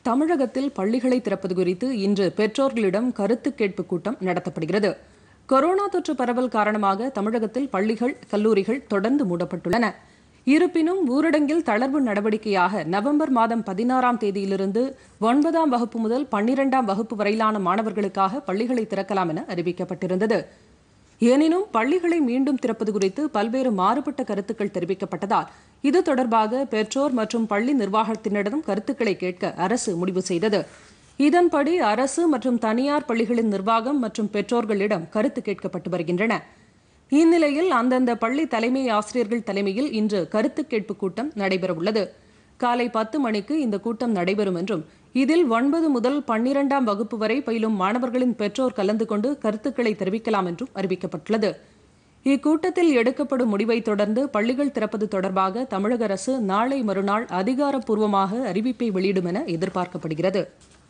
தமிழகத்தில் பள்ளிகளை திறப்பது குறித்து இன்று பெற்றோர்களிடம் கருத்து கேட்பு கூட்டம் நடத்தப்படுகிறது கொரோனா தொற்று பரவல் காரணமாக தமிழகத்தில் பள்ளிகள் கல்லூரிகள் தொடர்ந்து மூடப்பட்டுள்ளன இருப்பினும் ஊரடங்கில் தளர்வு நடவடிக்கையாக நவம்பர் மாதம் பதினாறாம் தேதியிலிருந்து ஒன்பதாம் வகுப்பு முதல் பன்னிரெண்டாம் வகுப்பு வரையிலான மாணவர்களுக்காக பள்ளிகளை திறக்கலாம் என அறிவிக்கப்பட்டிருந்தது எனினும் பள்ளிகளை மீண்டும் திறப்பது குறித்து பல்வேறு மாறுபட்ட கருத்துக்கள் தெரிவிக்கப்பட்டதால் இது தொடர்பாக பெற்றோர் மற்றும் பள்ளி நிர்வாகத்தினரிடம் கருத்துக்களை கேட்க அரசு முடிவு செய்தது இதன்படி அரசு மற்றும் தனியார் பள்ளிகளின் நிர்வாகம் மற்றும் பெற்றோர்களிடம் கருத்து கேட்கப்பட்டு வருகின்றன இந்நிலையில் அந்தந்த பள்ளி தலைமை ஆசிரியர்கள் தலைமையில் இன்று கருத்து கேட்பு கூட்டம் நடைபெறவுள்ளது காலை பத்து மணிக்கு இந்த கூட்டம் நடைபெறும் என்றும் இதில் ஒன்பது முதல் பன்னிரெண்டாம் வகுப்பு வரை பயிலும் மாணவர்களின் பெற்றோர் கலந்து கொண்டு கருத்துக்களை தெரிவிக்கலாம் என்றும் அறிவிக்கப்பட்டுள்ளது இக்கூட்டத்தில் எடுக்கப்படும் முடிவை தொடர்ந்து பள்ளிகள் திறப்பது தொடர்பாக தமிழக அரசு நாளை மறுநாள் அதிகாரப்பூர்வமாக அறிவிப்பை வெளியிடும் என எதிர்பார்க்கப்படுகிறது